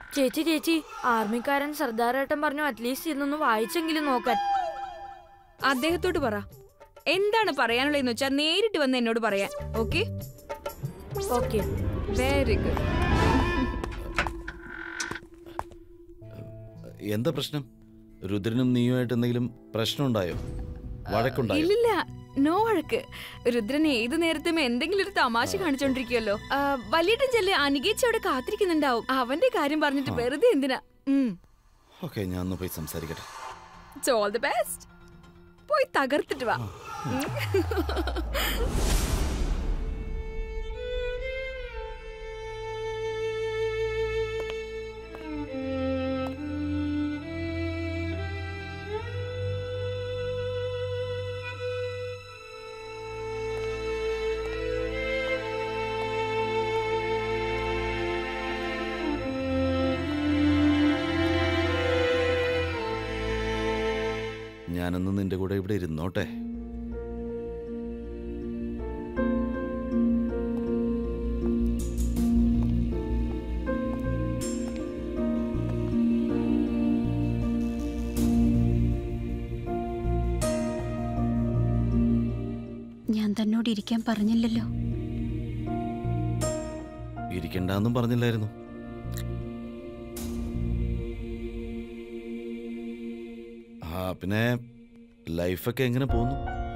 ചേച്ചി ചേച്ചി ആർമിക്കാരൻ സർദാറേട്ടൻ പറഞ്ഞു അറ്റ്ലീസ്റ്റ് ഇന്നൊന്ന് വായിച്ചെങ്കിലും നോക്കാൻ അദ്ദേഹത്തോട് പറ എന്താണ് പറയാനുള്ളതെന്ന് വെച്ചാൽ നേരിട്ട് വന്ന് എന്നോട് പറയാൻ ഓക്കെ ഓക്കെ വെരി ഗുഡ് എന്താ പ്രശ്നം രുദ്രനും നീയുമായിട്ട് എന്തെങ്കിലും പ്രശ്നമുണ്ടായോ വഴക്കുണ്ടായോ ഇല്ലില്ല നോ വഴക്ക് രുദ്രൻ ഏത് നേരത്തും എന്തെങ്കിലും ഒരു തമാശ കാണിച്ചോണ്ടിരിക്കുമല്ലോ ആ, വലിയേട്ടൻ ചെല്ല് അനികേച്ചി അവിടെ കാത്തിരിക്കുന്നുണ്ടാവും അവന്റെ കാര്യം പറഞ്ഞിട്ട് വെറുതെ എന്തിനാ ഓക്കെ ഞാൻ ഒന്ന് പോയി സംസാരിക്കട്ടെ ഓൾ ദി ബെസ്റ്റ് പോയി തകർത്തിട്ട് വാ ഉം. ഞാനൊന്ന് നിന്റെ കൂടെ ഇവിടെ ഇരുന്നോട്ടെ ഞാൻ തന്നോട് ഇരിക്കാൻ പറഞ്ഞില്ലല്ലോ ഇരിക്കണ്ടെന്നും പറഞ്ഞില്ലായിരുന്നു ആ പിന്നെ ലൈഫൊക്കെ എങ്ങനെ പോകുന്നു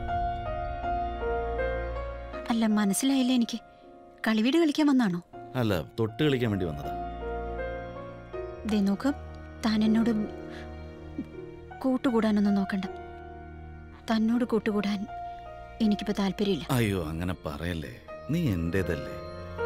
അല്ല മനസ്സിലായില്ല എനിക്ക് കളിവീട് കളിക്കാൻ വന്നാണോ അല്ല തൊട്ട് കളിക്കാൻ വേണ്ടി വന്നതാ ദേ നോക്ക് താൻ എന്നോട് കൂട്ടുകൂടാനൊന്നും നോക്കണ്ട തന്നോട് കൂട്ടുകൂടാൻ എനിക്കിപ്പോ താല്പര്യമില്ല അയ്യോ അങ്ങനെ പറയല്ലേ നീ എന്റേതല്ലേ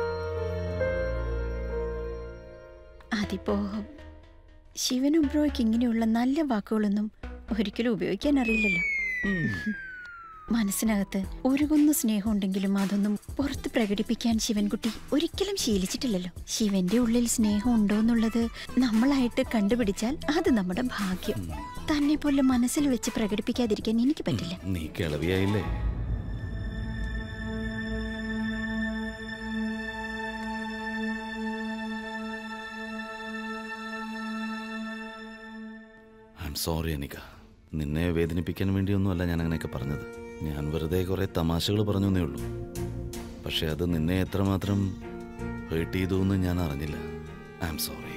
അതിപ്പോ ശിവനും ബ്രോയ്ക്ക് ഇങ്ങനെയുള്ള നല്ല വാക്കുകളൊന്നും ഒരിക്കലും ഉപയോഗിക്കാൻ അറിയില്ലല്ലോ മനസ്സിനകത്ത് ഒരുകുന്ന സ്നേഹം ഉണ്ടെങ്കിലും അതൊന്നും പുറത്ത് പ്രകടിപ്പിക്കാൻ ശിവൻകുട്ടി ഒരിക്കലും ശീലിച്ചിട്ടില്ലല്ലോ ശിവന്റെ ഉള്ളിൽ സ്നേഹം ഉണ്ടോ എന്നുള്ളത് നമ്മളായിട്ട് കണ്ടുപിടിച്ചാൽ അത് നമ്മുടെ ഭാഗ്യം തന്നെ പോലെ മനസ്സിൽ വെച്ച് പ്രകടിപ്പിക്കാതിരിക്കാൻ എനിക്ക് പറ്റില്ല നീ കിളവിയായില്ലേ ഐ എം സോറി അനിക നിന്നെ വേദനിപ്പിക്കാൻ വേണ്ടിയൊന്നുമല്ല ഞാൻ അങ്ങനെയൊക്കെ പറഞ്ഞത് ഞാൻ വെറുതെ കുറെ തമാശകൾ പറഞ്ഞു എന്നേ ഉള്ളൂ പക്ഷെ അത് നിന്നെ എത്രമാത്രം ഹേർട്ട് ചെയ്തു എന്ന് ഞാൻ അറിഞ്ഞില്ല ഐ എം സോറി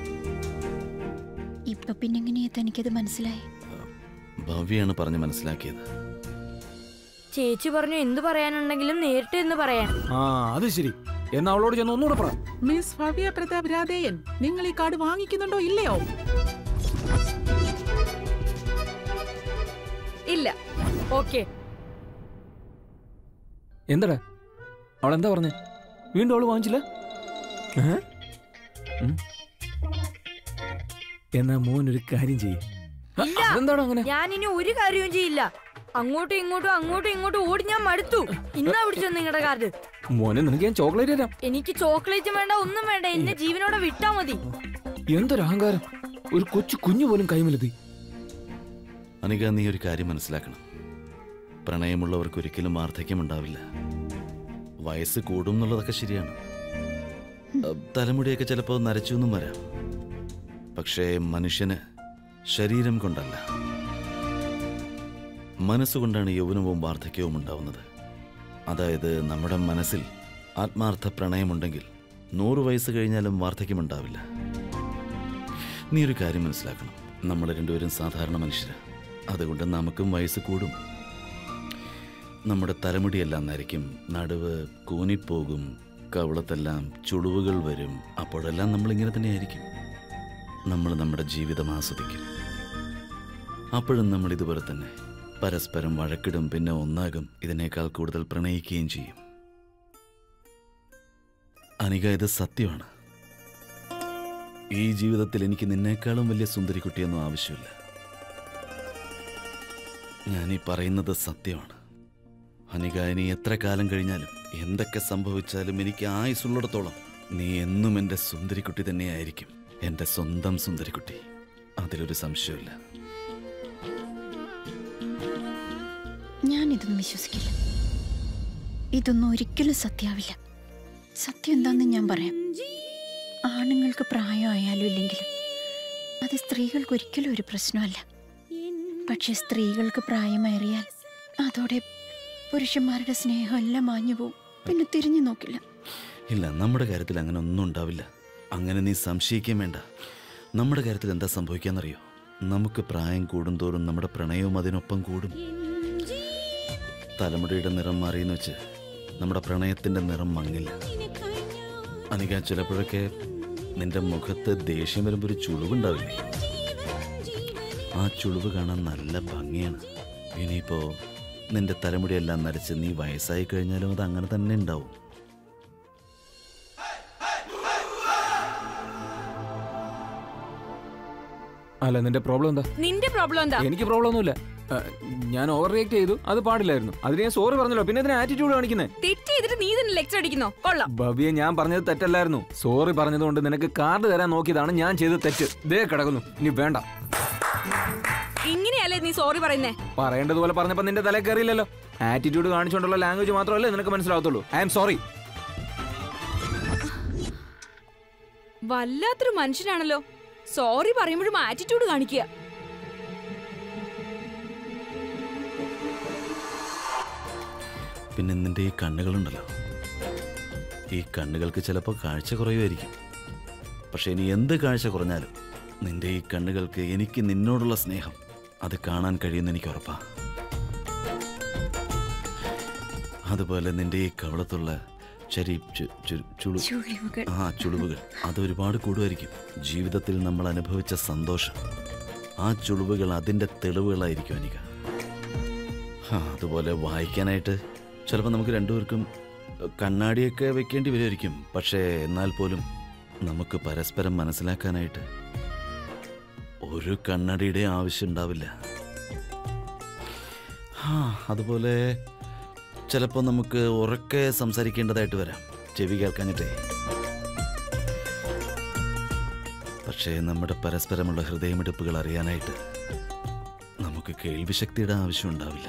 ഇപ്പൊ പിന്നെ എങ്ങനെയാ തനിക്കത് മനസ്സിലായി ഭവ്യാണ് പറഞ്ഞ് മനസ്സിലാക്കിയത് ചേച്ചി പറഞ്ഞു എന്ത് പറയാനുണ്ടെങ്കിലും നേരിട്ട് എന്ന് പറയാൻ ആ അത് ശരി എന്നാ അവളോട് ചെന്ന് ഒന്നുകൂടെ പറ മിസ് ഭവ്യ പ്രതാപ് രാധേയൻ നിങ്ങൾ ഈ കാർഡ് വാങ്ങിക്കുന്നുണ്ടോ ഇല്ലയോ ഇല്ല ഓക്കെ എന്താടാ അവൾ എന്താ പറഞ്ഞേ വീണ്ടും അവള് വാങ്ങിച്ചില്ല ഏ? ഉം. എന്നാ മോൻ ഒരു കാര്യം ചെയ്യേ ഇല്ല. എന്താണോ അങ്ങനെ ഞാൻ ഇനി ഒരു കാര്യവും ചെയ്യില്ല അങ്ങോട്ടും ഇങ്ങോട്ടും അങ്ങോട്ടും ഇങ്ങോട്ടും ഓടി ഞാൻ മടുത്തു ഇന്നാ പിടിച്ചോ നിങ്ങളുടെ കാർഡ് മോനെ നിനക്ക് ഞാൻ ചോക്ലേറ്റ് തരാം എനിക്ക് ചോക്ലേറ്റ് വേണ്ട ഒന്നും വേണ്ട എന്നെ ജീവനോടെ വിട്ടാ മതി എന്തൊരു അഹങ്കാരം ഒരു കൊച്ചു കുഞ്ഞു പോലും കൈമലെത്തി അനിക നീ ഒരു കാര്യം മനസ്സിലാക്കണം പ്രണയമുള്ളവർക്ക് ഒരിക്കലും വാർദ്ധക്യം ഉണ്ടാവില്ല വയസ്സ് കൂടും എന്നുള്ളതൊക്കെ ശരിയാണ് അഹ് തലമുടിയൊക്കെ ചിലപ്പോൾ നരച്ചു എന്നും വരാം പക്ഷേ മനുഷ്യന് ശരീരം കൊണ്ടല്ല മനസ്സുകൊണ്ടാണ് യൗവനവും വാർദ്ധക്യവും ഉണ്ടാവുന്നത് അതായത് നമ്മുടെ മനസ്സിൽ ആത്മാർത്ഥ പ്രണയമുണ്ടെങ്കിൽ നൂറ് വയസ്സ് കഴിഞ്ഞാലും വാർദ്ധക്യമുണ്ടാവില്ല നീ ഒരു കാര്യം മനസ്സിലാക്കണം നമ്മൾ രണ്ടുപേരും സാധാരണ മനുഷ്യരാ അതുകൊണ്ട് നമുക്കും വയസ്സ് കൂടും നമ്മുടെ തലമുടിയെല്ലാം നരയ്ക്കും നടുവ് കൂനിപ്പോകും കവളത്തെല്ലാം ചുളിവുകൾ വരും അപ്പോഴെല്ലാം നമ്മൾ ഇങ്ങനെ തന്നെയായിരിക്കും നമ്മൾ നമ്മുടെ ജീവിതം ആസ്വദിക്കും അപ്പോഴും നമ്മൾ ഇതുപോലെ തന്നെ പരസ്പരം വഴക്കിടും പിന്നെ ഒന്നാകും ഇതിനേക്കാൾ കൂടുതൽ പ്രണയിക്കുകയും ചെയ്യും അനിക ഇത് സത്യമാണ് ഈ ജീവിതത്തിൽ എനിക്ക് നിന്നേക്കാളും വലിയ സുന്ദരിക്കുട്ടിയൊന്നും ആവശ്യമില്ല ഞാൻ ഈ പറയുന്നത് സത്യമാണ് അനിക ഇനി എത്ര കാലം കഴിഞ്ഞാലും എന്തൊക്കെ സംഭവിച്ചാലും എനിക്ക് ആയുസുള്ളിടത്തോളം നീ എന്നും എൻ്റെ സുന്ദരിക്കുട്ടി തന്നെയായിരിക്കും എൻ്റെ സ്വന്തം സുന്ദരിക്കുട്ടി അതിലൊരു സംശയമില്ല ഞാൻ ഇതൊന്നും വിശ്വസിക്കില്ല ഇതൊന്നും ഒരിക്കലും സത്യാവില്ല സത്യം എന്താന്ന് ഞാൻ പറയാം ആണുങ്ങൾക്ക് പ്രായമായാലും ഇല്ലെങ്കിലും അത് സ്ത്രീകൾക്ക് ഒരിക്കലും ഒരു പ്രശ്നമല്ല പക്ഷെ സ്ത്രീകൾക്ക് പ്രായമേറിയാൽ അതോടെ പുരുഷന്മാരുടെ സ്നേഹം എല്ലാം മാഞ്ഞു പോവും പിന്നെ തിരിഞ്ഞു നോക്കില്ല ഇല്ല നമ്മുടെ കാര്യത്തിൽ അങ്ങനെ ഒന്നും ഉണ്ടാവില്ല അങ്ങനെ നീ സംശയിക്കാൻ വേണ്ട നമ്മുടെ കാര്യത്തിൽ എന്താ സംഭവിക്കാന്നറിയോ നമുക്ക് പ്രായം കൂടുന്തോറും നമ്മുടെ പ്രണയവും അതിനൊപ്പം കൂടും തലമുടിയുടെ നിറം മാറിയെന്ന് വെച്ച് നമ്മുടെ പ്രണയത്തിന്റെ നിറം മങ്ങില്ല അനിക ചിലപ്പോഴൊക്കെ നിന്റെ മുഖത്ത് ദേഷ്യം വരുമ്പോൾ ഒരു ചുളിവുണ്ടാവില്ലേ ആ ചുളിവ് കാണാൻ നല്ല ഭംഗിയാണ് ഇനിയിപ്പോ നിന്റെ തലമുടിയെല്ലാം നരച്ച് നീ വയസ്സായി കഴിഞ്ഞാലും അത് അങ്ങനെ തന്നെ ഉണ്ടാവും അല്ല നിന്റെ പ്രോബ്ലം എന്താ നിന്റെ പ്രോബ്ലം എന്താ എനിക്ക് പ്രോബ്ലം ഒന്നുമില്ല ആ, ഞാൻ ഓവർ റിയാക്ട് ചെയ്തു അത് പാടില്ലായിരുന്നു അതിന് ഞാൻ സോറി പറഞ്ഞല്ലോ പിന്നെ ഇതിന് ആറ്റിറ്റ്യൂഡ് കാണിക്കുന്നത് തെറ്റ് ചെയ്തിട്ട് നീ തന്നെ ലെക്ചർ അടിക്കുന്നോ കൊള്ളാം ഭവ്യ ഞാൻ പറഞ്ഞത് തെറ്റല്ലായിരുന്നു സോറി പറഞ്ഞതുകൊണ്ട് നിനക്ക് കാർഡ് തരാൻ നോക്കിയതാണ് ഞാൻ ചെയ്ത തെറ്റ് ദേ കിടക്കുന്നു ഇനി വേണ്ട ഇങ്ങനെയല്ലേ നീ സോറി പറയുന്നേ പറയേണ്ടതുപോലെ പറഞ്ഞപ്പോ നിന്റെ തല കയറിയില്ലല്ലോ ആറ്റിറ്റ്യൂഡ് കാണിച്ചുകൊണ്ടുള്ള ലാംഗ്വേജ് മാത്രമല്ലേ നിനക്ക് മനസ്സിലാവത്തുള്ളൂ ഐ എം സോറി വല്ലാത്തൊരു മനുഷ്യനാണല്ലോ സോറി പറയുമ്പോഴും ആറ്റിറ്റ്യൂഡ് കാണിക്കുക പിന്നെ നിന്റെ ഈ കണ്ണുകളുണ്ടല്ലോ ഈ കണ്ണുകൾക്ക് ചിലപ്പോൾ കാഴ്ച കുറയുമായിരിക്കും പക്ഷെ ഇനി എന്ത് കാഴ്ച കുറഞ്ഞാലും നിന്റെ ഈ കണ്ണുകൾക്ക് എനിക്ക് നിന്നോടുള്ള സ്നേഹം അത് കാണാൻ കഴിയുമെന്ന് എനിക്ക് ഉറപ്പാ അതുപോലെ നിന്റെ ഈ കവളത്തുള്ള ചരി ചു- ചു- ചുളു ചുളിവുകൾ ആ ചുളിവുകൾ അത് ഒരുപാട് കൂടുമായിരിക്കും ജീവിതത്തിൽ നമ്മൾ അനുഭവിച്ച സന്തോഷം ആ ചുളിവുകൾ അതിൻ്റെ തെളിവുകളായിരിക്കും അനിക ആ, അതുപോലെ വായിക്കാനായിട്ട് ചിലപ്പോൾ നമുക്ക് രണ്ടുപേർക്കും കണ്ണാടിയൊക്കെ വെക്കേണ്ടി വരുമായിരിക്കും പക്ഷേ എന്നാൽ പോലും നമുക്ക് പരസ്പരം മനസ്സിലാക്കാനായിട്ട് ഒരു കണ്ണാടിയുടെ ആവശ്യം ഉണ്ടാവില്ല ആ അതുപോലെ ചിലപ്പോൾ നമുക്ക് ഉറക്കെ സംസാരിക്കേണ്ടതായിട്ട് വരാം ചെവി കേൾക്കാഞ്ഞിട്ടേ പക്ഷേ നമ്മുടെ പരസ്പരമുള്ള ഹൃദയമിടിപ്പുകൾ അറിയാനായിട്ട് നമുക്ക് കേൾവിശക്തിയുടെ ആവശ്യം ഉണ്ടാവില്ല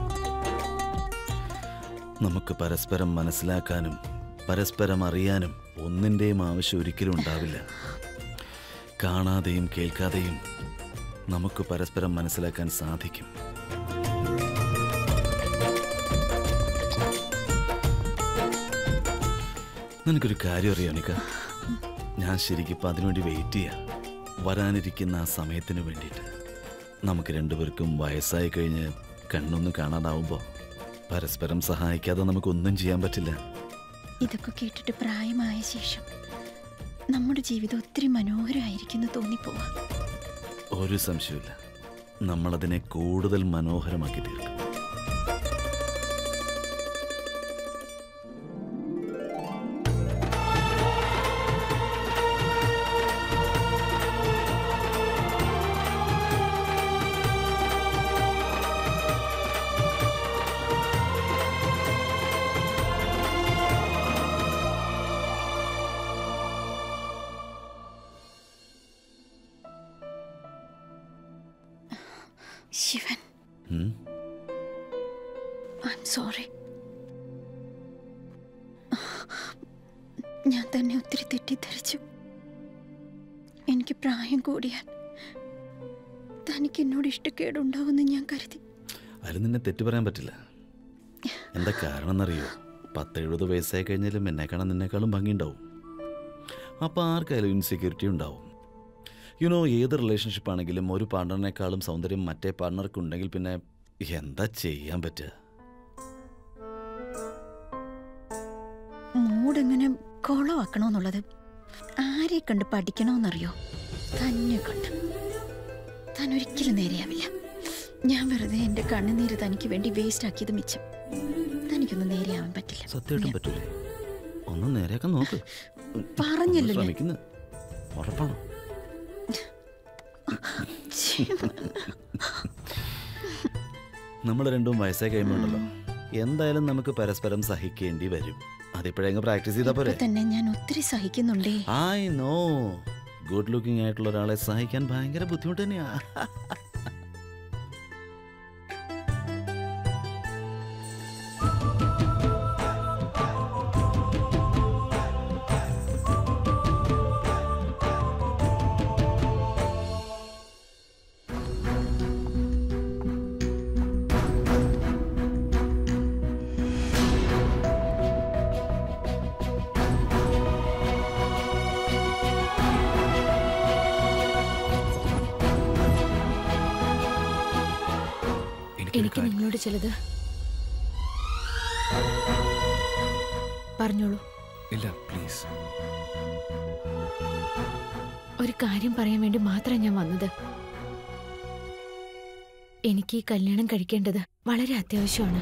നമുക്ക് പരസ്പരം മനസ്സിലാക്കാനും പരസ്പരം അറിയാനും ഒന്നിൻ്റെയും ആവശ്യം ഒരിക്കലും ഉണ്ടാവില്ല കാണാതെയും കേൾക്കാതെയും നമുക്ക് പരസ്പരം മനസ്സിലാക്കാൻ സാധിക്കും നിനക്കൊരു കാര്യം അറിയോ നിക്ക ഞാൻ ശരിക്കും ഇപ്പം അതിനുവേണ്ടി വെയിറ്റ് ചെയ്യാം വരാനിരിക്കുന്ന ആ സമയത്തിന് വേണ്ടിയിട്ട് നമുക്ക് രണ്ടുപേർക്കും വയസ്സായി കഴിഞ്ഞ് കണ്ണൊന്നും കാണാതാവുമ്പോൾ പരസ്പരം സഹായിക്കാതെ നമുക്കൊന്നും ചെയ്യാൻ പറ്റില്ല ഇതൊക്കെ കേട്ടിട്ട് പ്രായമായ ശേഷം നമ്മുടെ ജീവിതം ഒത്തിരി മനോഹരമായിരിക്കുന്നു തോന്നിപ്പോവാ ഒരു സംശയമില്ല നമ്മളതിനെ കൂടുതൽ മനോഹരമാക്കി തീർക്കും ശിവൻ ഉം? ഐ എം സോറി ഞാൻ തന്നെ ഒത്തിരി തെറ്റിദ്ധരിച്ചു എനിക്ക് പ്രായം കൂടിയാൽ തനിക്ക് എന്നോട് ഇഷ്ടക്കേടുണ്ടാവുമെന്ന് ഞാൻ കരുതി അതിൽ നിന്നെ തെറ്റു പറയാൻ പറ്റില്ല എന്താ കാരണം എന്നറിയോ പത്ത് എഴുപത് വയസ്സായി കഴിഞ്ഞാലും എന്നെ കാണാൻ നിന്നേക്കാളും ഭംഗിയുണ്ടാവും അപ്പോൾ ആർക്കായാലും ഇൻസെക്യൂരിറ്റി ഉണ്ടാവും യുനോ ഏത് റിലേഷൻഷിപ്പ് ആണെങ്കിലും ഒരു പാർട്ണറിനേക്കാളും സൗന്ദര്യം മറ്റേ പാർട്ണർക്ക് ഉണ്ടെങ്കിൽ പിന്നെ എന്താ ചെയ്യാൻ പറ്റുക മൂടെങ്ങനെ കോളമാക്കണമെന്നുള്ളത് ആരെ കണ്ട് പഠിക്കണമെന്നറിയോ തന്നെ കണ്ട് താൻ ഒരിക്കലും നേരെയാവില്ല ഞാൻ വെറുതെ എൻ്റെ കണ്ണുനീര് തനിക്ക് വേണ്ടി വേസ്റ്റ് ആക്കിയത് മിച്ചം തനിക്കൊന്നും നേരെയാവാൻ പറ്റില്ല സത്യമായിട്ടും പറ്റൂലേ ഒന്ന് നേരെയാക്കാൻ നോക്ക് പറഞ്ഞല്ലോ ഞാൻ. ശ്രമിക്കുന്നു ഉറപ്പാണോ നമ്മൾ രണ്ടും വയസ്സായി കഴിയുമ്പോണ്ടല്ലോ എന്തായാലും നമുക്ക് പരസ്പരം സഹിക്കേണ്ടി വരും അതിപ്പോഴെങ്ങ് പ്രാക്ടീസ് ചെയ്താൽ പോരെ ഇപ്പൊ തന്നെ ഞാൻ ഒത്തിരി സഹിക്കുന്നുണ്ടേ ഐ നോ ഗുഡ് ലുക്കിംഗ് ആയിട്ടുള്ള ഒരാളെ സഹിക്കാൻ ഭയങ്കര ബുദ്ധിമുട്ട് തന്നെയാ ഒരു എനിക്ക് കാര്യം. നിങ്ങളോട് ചിലത് പറഞ്ഞോളൂ ഇല്ല പ്ലീസ് ഒരു കാര്യം പറയാൻ വേണ്ടി മാത്രം ഞാൻ വന്നത് എനിക്ക് ഈ കല്യാണം കഴിക്കേണ്ടത് വളരെ അത്യാവശ്യമാണ്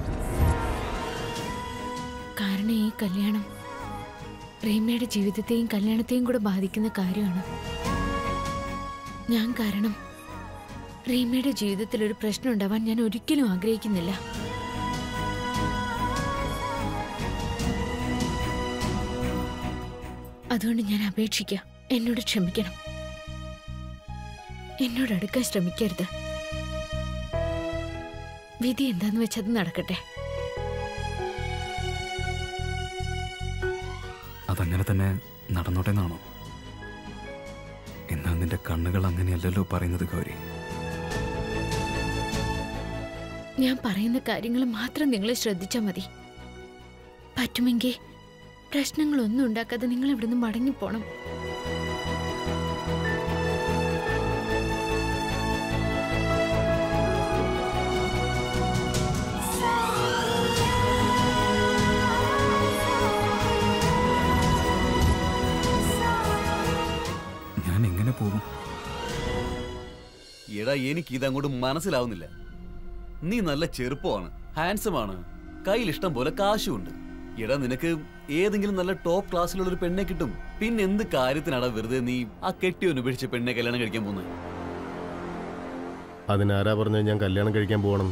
കാരണം ഈ കല്യാണം റീമയുടെ ജീവിതത്തെയും കല്യാണത്തെയും കൂടെ ബാധിക്കുന്ന കാര്യമാണ് ഞാൻ കാരണം റീമയുടെ ജീവിതത്തിൽ ഒരു പ്രശ്നം ഉണ്ടാവാൻ ഞാൻ ഒരിക്കലും ആഗ്രഹിക്കുന്നില്ല അതുകൊണ്ട് ഞാൻ അപേക്ഷിക്കാം എന്നോട് ക്ഷമിക്കണം എന്നോട് അടുക്കാൻ ശ്രമിക്കരുത് വിധി എന്താന്ന് വെച്ചത് നടക്കട്ടെ അതങ്ങനെ തന്നെ നടന്നോട്ടെ എന്നാണോ എന്നാൽ നിന്റെ കണ്ണുകൾ അങ്ങനെയല്ലല്ലോ പറയുന്നത് ഗൗരി ഞാൻ പറയുന്ന കാര്യങ്ങൾ മാത്രം നിങ്ങൾ ശ്രദ്ധിച്ചാൽ മതി പറ്റുമെങ്കിൽ പ്രശ്നങ്ങളൊന്നും ഉണ്ടാക്കാതെ നിങ്ങൾ ഇവിടുന്ന് മടങ്ങിപ്പോണം ഞാൻ എങ്ങനെ പോകും എടാ എനിക്ക് ഇതങ്ങോട്ട് മനസ്സിലാവുന്നില്ല നീ നല്ല ചെറുപ്പമാണ് ഹാൻസം ആണ് കയ്യിൽ ഇഷ്ടം പോലെ കാശുമുണ്ട് എടാ നിനക്ക് ഏതെങ്കിലും നല്ല ടോപ്പ് ക്ലാസ്സിലുള്ള ഒരു പെണ്ണെ കിട്ടും പിന്നെ എന്ത് കാര്യത്തിനാടാ വെറുതെ നീ ആ കെട്ടിയൊന്ന് ഉപേക്ഷിച്ച പെണ്ണെ കല്യാണം കഴിക്കാൻ പോകുന്നത് അതിനാരാ പറഞ്ഞത് ഞാൻ കല്യാണം കഴിക്കാൻ പോകണം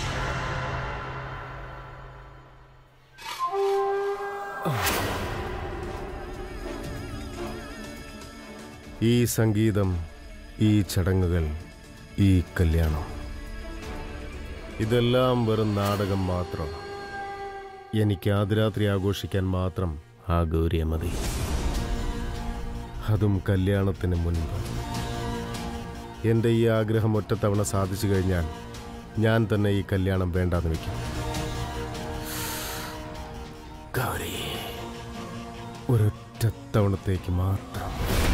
ഈ സംഗീതം ഈ ചടങ്ങുകൾ ഈ കല്യാണം ഇതെല്ലാം വെറും നാടകം മാത്രം എനിക്ക് ആദ്യരാത്രി ആഘോഷിക്കാൻ മാത്രം ആ ഗൗരിയെ മതി അതും കല്യാണത്തിന് മുൻപ് എൻ്റെ ഈ ആഗ്രഹം ഒറ്റത്തവണ സാധിച്ചു കഴിഞ്ഞാൽ ഞാൻ തന്നെ ഈ കല്യാണം വേണ്ടാന്ന് വെക്കും ഗൗരി ഒരൊറ്റ തവണത്തേക്ക് മാത്രം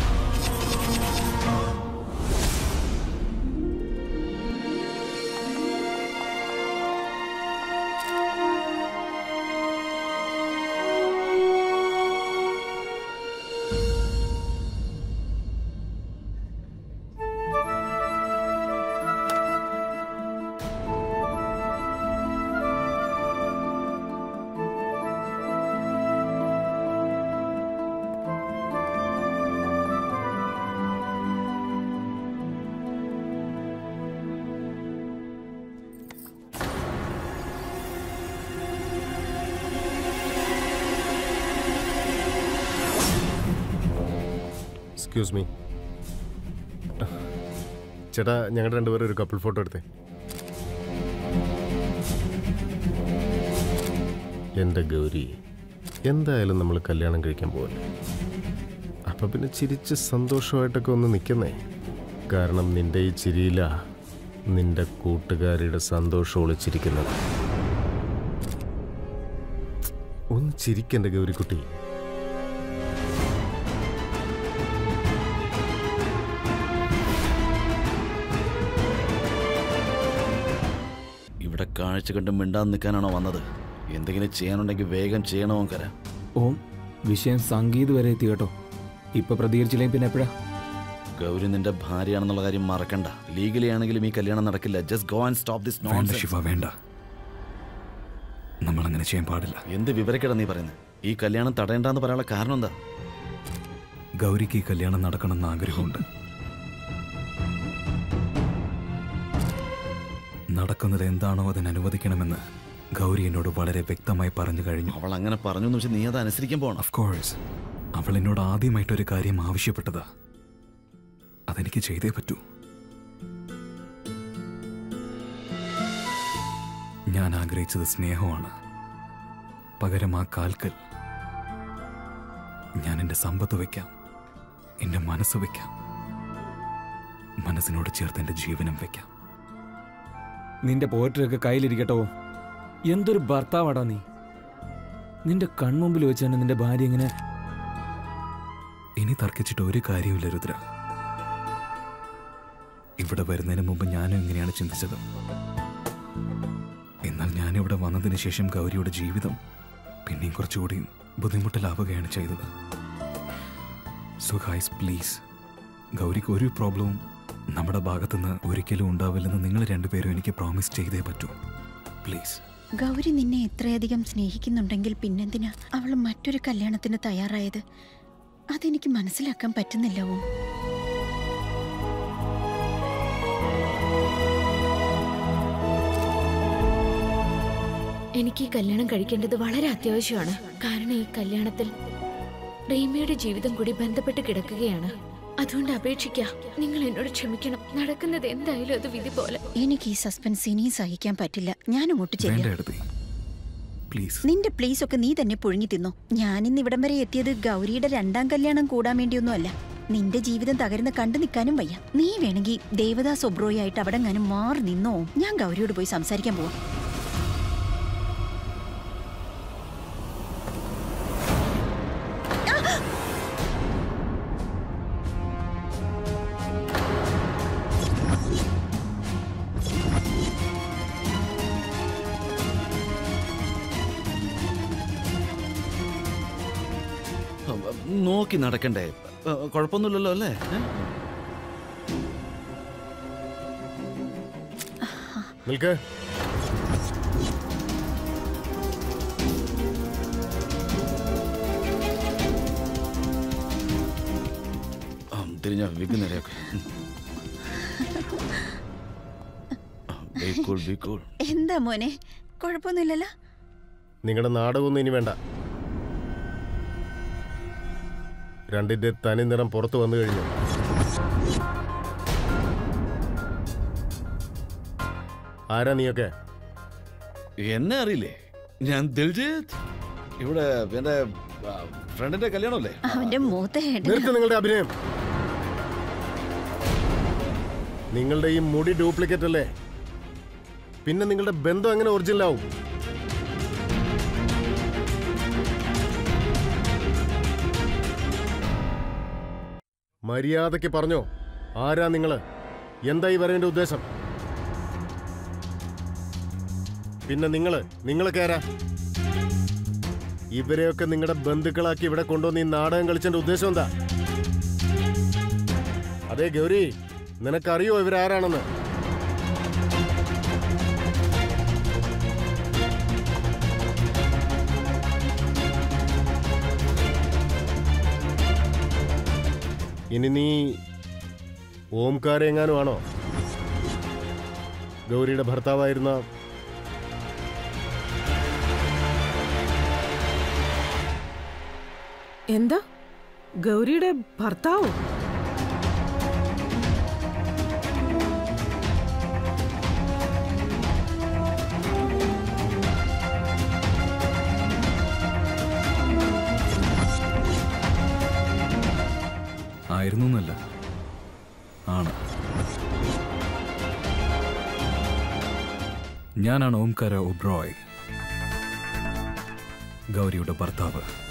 എക്സ്ക്യൂസ് മീ ചേട്ടാ ഞങ്ങളുടെ രണ്ടുപേരും ഒരു കപ്പിൾ ഫോട്ടോ എടുത്തേ എൻ്റെ ഗൗരി എന്തായാലും നമ്മൾ കല്യാണം കഴിക്കാൻ പോകല്ലേ അപ്പൊ പിന്നെ ചിരിച്ച് സന്തോഷമായിട്ടൊക്കെ ഒന്ന് നിൽക്കുന്നേ കാരണം നിന്റെ ഈ ചിരിയില നിന്റെ കൂട്ടുകാരിയുടെ സന്തോഷം ഒളിച്ചിരിക്കുന്നത് ഒന്ന് ചിരിക്കൻ്റെ ഗൗരിക്കുട്ടി ഇവിടെ കാഴ്ച കണ്ട് മിണ്ടാൻ നിൽക്കാനാണോ വന്നത് എന്തെങ്കിലും ചെയ്യാനുണ്ടെങ്കിൽ വേഗം ചെയ്യണോ കര ഓം വിഷയം സംഗീത് വരെ എത്തി കേട്ടോ ഇപ്പൊ പ്രതികരിച്ചില്ലെങ്കിൽ പിന്നെ എപ്പോഴാ ഗൗരി നിന്റെ ഭാര്യയാണെന്നുള്ള കാര്യം മറക്കണ്ട ലീഗലി ആണെങ്കിലും ഈ കല്യാണം നടക്കില്ല just go and stop this വേണ്ട നോൺസെൻസ് ശിവ വേണ്ട നമ്മൾ അങ്ങനെ ചെയ്യാൻ പാടില്ല എന്ത് വിവരക്കേടാ നീ പറയുന്നത് ഈ കല്യാണം തടയണ്ടെന്ന് പറയാനുള്ള കാരണം എന്താ ഗൗരിക്ക് ഈ കല്യാണം നടക്കണമെന്ന് ആഗ്രഹമുണ്ട് നടക്കുന്നത് എന്താണോ അതിന് അനുവദിക്കണമെന്ന് ഗൗരി എന്നോട് വളരെ വ്യക്തമായി പറഞ്ഞു കഴിഞ്ഞു അവൾ അങ്ങനെ പറഞ്ഞു എന്ന് വെച്ചാൽ നീ അത് അനുസരിക്കാൻ പോകണം ഓഫ് കോഴ്സ് അവൾ എന്നോട് ആദ്യമായിട്ടൊരു കാര്യം ആവശ്യപ്പെട്ടതാ അതെനിക്ക് ചെയ്തേ പറ്റൂ ഞാൻ ആഗ്രഹിച്ചത് സ്നേഹമാണ് പകരം ആ കാൽക്കൽ ഞാൻ എൻ്റെ സമ്പത്ത് വയ്ക്കാം എൻ്റെ മനസ്സ് വയ്ക്കാം മനസ്സിനോട് ചേർത്ത് എൻ്റെ ജീവനം വയ്ക്കാം നിന്റെ പോയട്രി ഒക്കെ കയ്യിലിരിക്കട്ടോ എന്തൊരു ഭർത്താവാടാ നീ നിന്റെ കൺമുമ്പിൽ വെച്ച് തന്നെ നിന്റെ ഭാര്യ ഇങ്ങനെ ഇനി തർക്കിച്ചിട്ട് ഒരു കാര്യമില്ല രുദ്ര ഇവിടെ വരുന്നതിന് മുമ്പ് ഞാനും ഇങ്ങനെയാണ് ചിന്തിച്ചത് എന്നാൽ ഞാനിവിടെ വന്നതിന് ശേഷം ഗൗരിയുടെ ജീവിതം പിന്നെയും കുറച്ചുകൂടി ബുദ്ധിമുട്ടിലാവുകയാണ് ചെയ്തത് സോ ഗൈസ് പ്ലീസ് ഗൗരിക്ക് ഒരു പ്രോബ്ലവും നമ്മുടെ ഭാഗത്തുനിന്ന് ഒരിക്കലും ഉണ്ടാവില്ലെന്ന് നിങ്ങൾ രണ്ടുപേരും എനിക്ക് പ്രോമിസ് ചെയ്തേ പറ്റൂ പ്ലീസ് ഗൗരി നിന്നെ എത്രയധികം സ്നേഹിക്കുന്നുണ്ടെങ്കിൽ പിന്നെന്തിനാ അവൾ മറ്റൊരു കല്യാണത്തിന് തയ്യാറായത് അതെനിക്ക് മനസ്സിലാക്കാൻ പറ്റുന്നില്ല ഓം എനിക്ക് ഈ കല്യാണം കഴിക്കേണ്ടത് വളരെ അത്യാവശ്യമാണ് കാരണം ഈ കല്യാണത്തിൽ റീമയുടെ ജീവിതം കൂടി ബന്ധപ്പെട്ട് കിടക്കുകയാണ് അതുകൊണ്ട് അപേക്ഷിക്കാം നിങ്ങൾ എന്നോട് ക്ഷമിക്കണം നടക്കുന്നത് എന്തായാലും അത് വിധി പോലെ എനിക്ക് ഈ സസ്പെൻസ് ഇനിയും സഹിക്കാൻ പറ്റില്ല ഞാൻ അങ്ങോട്ട് വേണ്ട ചെല്ലാം എടുത്തി പ്ലീസ് നിന്റെ പ്ലീസ് ഒക്കെ നീ തന്നെ പൊഴിഞ്ഞു തിന്നോ ഞാൻ ഇന്ന് ഇവിടം വരെ എത്തിയത് ഗൗരിയുടെ രണ്ടാം കല്യാണം കൂടാൻ വേണ്ടിയൊന്നുമല്ല നിന്റെ ജീവിതം തകരുന്ന കണ്ടു നിൽക്കാനും വയ്യ നീ വേണമെങ്കിൽ ദേവദാസ് ഒബ്രോയായിട്ട് അവിടെ ഞാനും മാറി നിന്നോ ഞാൻ ഗൗരിയോട് പോയി സംസാരിക്കാൻ പോവാം നോക്കി നടക്കണ്ടേ ഏ, കുഴപ്പമൊന്നുമില്ലല്ലോ അല്ലേ ഏ? നിൽക്ക് ആ, തിരിഞ്ഞ വിഗ് നേരെയൊക്കെ ബി കൂൾ ബി കൂൾ എന്താ മോനെ കുഴപ്പമൊന്നുമില്ലല്ലോ നിങ്ങളുടെ നാടകമൊന്നും ഇനി വേണ്ട രണ്ടിന്റെ തനി നിറം പുറത്തു വന്നു കഴിഞ്ഞു ആരാ നീയൊക്കെ എന്നെ അറിയില്ലേ ഞാൻ ദിൽജിത്ത് ഇവിടെ എന്റെ ആ, ഫ്രണ്ടിന്റെ കല്യാണമല്ലേ അവന്റെ മൂത്ത ഏട്ടൻ നിർത്ത് നിങ്ങളുടെ അഭിനയം നിങ്ങളുടെ ഈ മുടി ഡ്യൂപ്ലിക്കേറ്റ് അല്ലേ പിന്നെ നിങ്ങളുടെ ബന്ധം എങ്ങനെ ഒറിജിനൽ ആവും മര്യാദയ്ക്ക് പറഞ്ഞോ ആരാ നിങ്ങള് എന്താ ഈ വരേണ്ട ഉദ്ദേശം പിന്നെ നിങ്ങള് നിങ്ങളൊക്കെ ആരാ ഇവരെയൊക്കെ നിങ്ങളുടെ ബന്ധുക്കളാക്കി ഇവിടെ കൊണ്ടുവന്ന് ഈ നാടകം കളിച്ചതിന്റെ ഉദ്ദേശം എന്താ അതെ ഗൗരി നിനക്കറിയോ ഇവരാരാണെന്ന് ഇനി നീ ഓംകാരെങ്ങാനും ആണോ ഗൗരിയുടെ ഭർത്താവായിരുന്ന എന്താ ഗൗരിയുടെ ഭർത്താവോ ആയിരുന്നു എന്നല്ല ആണ് ഞാനാണ് ഓംകാര ഒബ്രോയ് ഗൗരിയുടെ ഭർത്താവ്